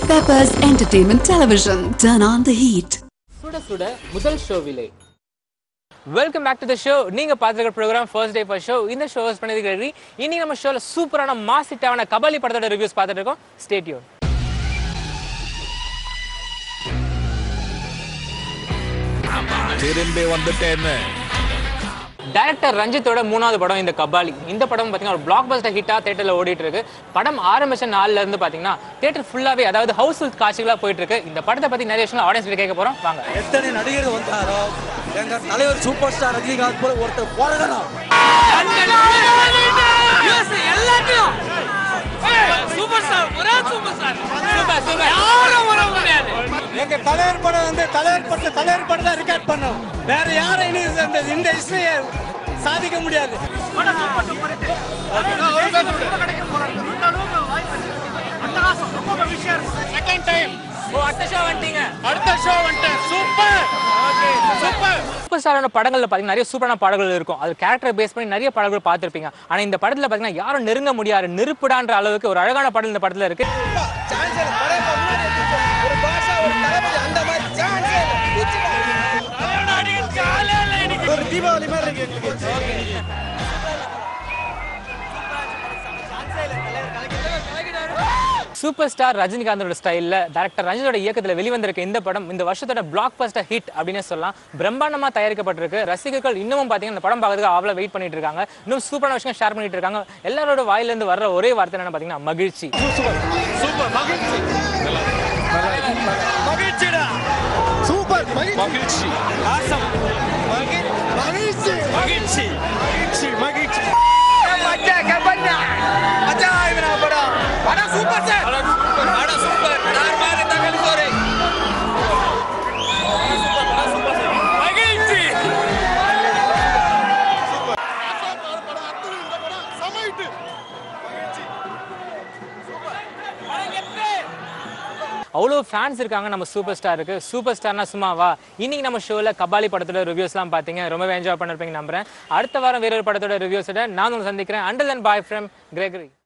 Peppers Entertainment Television. Turn on the heat. சுட சுட முதல் ஷோவிலே welcome back to the show நீங்க பார்த்துருக்க programme first day first show இந்த ஷோ ஹோஸ்ட் பண்ணதுக்கு நன்றி இன்னைக்கு நம்ம ஷோல சூப்பரான மாசிட்டான கபாலி படத்தோட ரிவ்யூஸ் பார்த்துட்டு இருக்கோம் ஸ்டேட்யூன் திரும்பி வந்துட்டேன்னு டைரக்டர் ரஞ்சித்தோட மூணாவது படம் இந்த கபாலி இந்த படம் பார்த்தீங்கன்னா ஒரு பிளாக் பஸ்டர் ஹிட்டா தேட்டரில் ஓடிட்டு இருக்கு படம் ஆரம்பிச்ச நாள்ல இருந்து பார்த்தீங்கன்னா தேட்டர் ஃபுல்லாவே அதாவது ஹவுஸ்ஃபுல் காட்சிகளாக போயிட்டு இருக்கு இந்த படத்தை பத்தி நிறைய விஷயம் ஆடியன்ஸ் கேட்க போறோம் வாங்க எத்தனை நடிகர் வந்தாரோ எங்க தலைவர் சூப்பர் ஸ்டார் ரஜினிகாந்த் போல ஒருத்தர் போடணும் சூப்பர் சூப்பர் எங்க தலைவர் படம் வந்து தலைவர் படத்துல தலைவர் படம் தான் ரெக்கார்ட் பண்ணோம் வேற யாரும் இனி இந்த இந்த ஹிஸ்டரியை சாதிக்க முடியாது ஓ அடுத்த ஷோ வந்துட்டீங்க அடுத்த ஷோ வந்துட்டேன் சூப்பர் சூப்பர் சூப்பர் ஸ்டாரான படங்கள்ல பாத்தீங்கன்னா நிறைய சூப்பரான படங்கள் இருக்கும் அது கேரக்டர் பேஸ் பண்ணி நிறைய படங்கள் பார்த்திருப்பீங்க ஆனா இந்த படத்துல பாத்தீங்கன்னா யாரும் நெருங்க முடியாது நெருப்புடான்ற அளவுக்கு ஒரு அழகான படம் இந்த படத்துல இருக்கு ஒரு பாஷா ஒரு தளபதி அந்த மாதிரி சான்ஸே ஒரு தீபாவளி மாதிரி இருக்கு எங்களுக்கு சூப்பர் ஸ்டார் ரஜினிகாந்தோட ஸ்டைல்ல டேரக்டர் ரஞ்சிதோட இயக்கத்துல வெளிவந்திருக்க இந்த படம் இந்த வருஷத்தோட பிளாக் பஸ்டர் ஹிட் அப்படின்னு சொல்லலாம் பிரம்மாண்டமா தயாரிக்கப்பட்டிருக்கு ரசிகர்கள் இன்னமும் பாத்தீங்கன்னா இந்த படம் பார்க்கறதுக்கு அவ்வளவு வெயிட் பண்ணிட்டு இருக்காங்க இன்னும் சூப்பரான விஷயம் ஷேர் பண்ணிட்டு இருக்காங்க எல்லாரோட வாயில இருந்து வர்ற ஒரே வார்த்தை என்னன்னு பாத்தீங்கன்னா மகிழ்ச்சி மகிழ்ச்சிடா சூப்பர் மகிழ்ச்சி ஆசம் மகிழ்ச்சி மகிழ்ச்சி மகிழ்ச்சி மகிழ்ச்சி மச்சா கபன்னா மச்சா இவனா படம் படம் சூப்பர் சார் படம் சூப்பர் நான் மாதிரி தகவல் கோரே மகிழ்ச்சி அவ்வளோ ஃபேன்ஸ் இருக்காங்க நம்ம சூப்பர் ஸ்டாருக்கு சூப்பர் ஸ்டார்னா சும்மாவா இன்னைக்கு நம்ம ஷோவில் கபாலி படத்தோட ரிவ்யூஸ்லாம் பார்த்தீங்க ரொம்பவே என்ஜாய் பண்ணிருப்பீங்க நம்புறேன் அடுத்த வாரம் வேறொரு படத்தோட ரிவ்யூஸோட நான் உங்களை சந்திக்கிறேன் until and bye from Gregory